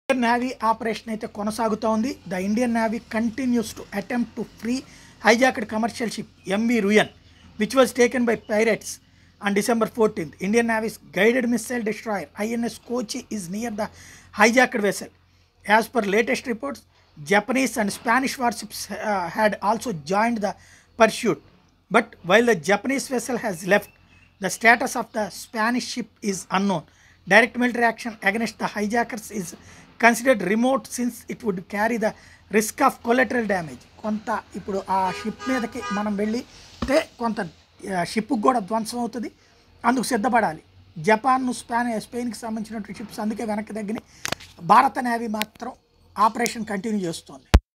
Indian navy operation అయితే కొనసాగుతూ ఉంది the Indian navy continues to attempt to free hijacked commercial ship MV Ruen which was taken by pirates on December 14th. Indian Navy's guided missile destroyer INS Kochi is near the hijacked vessel. As per latest reports, Japanese and Spanish warships uh, had also joined the pursuit. But while the Japanese vessel has left, the status of the Spanish ship is unknown. Direct military action against the hijackers is considered remote since it would carry the risk of collateral damage. కొంత ఇప్పుడు ఆ ship మీదకి మనం వెళ్ళితే కొంత షిప్కి కూడా ధ్వంసం అవుతుంది అందుకు సిద్ధపడాలి జపాన్ స్పాన్ స్పెయిన్కి సంబంధించినటువంటి షిప్స్ అందుకే వెనక్కి తగ్గినాయి భారత నేవీ మాత్రం ఆపరేషన్ కంటిన్యూ చేస్తోంది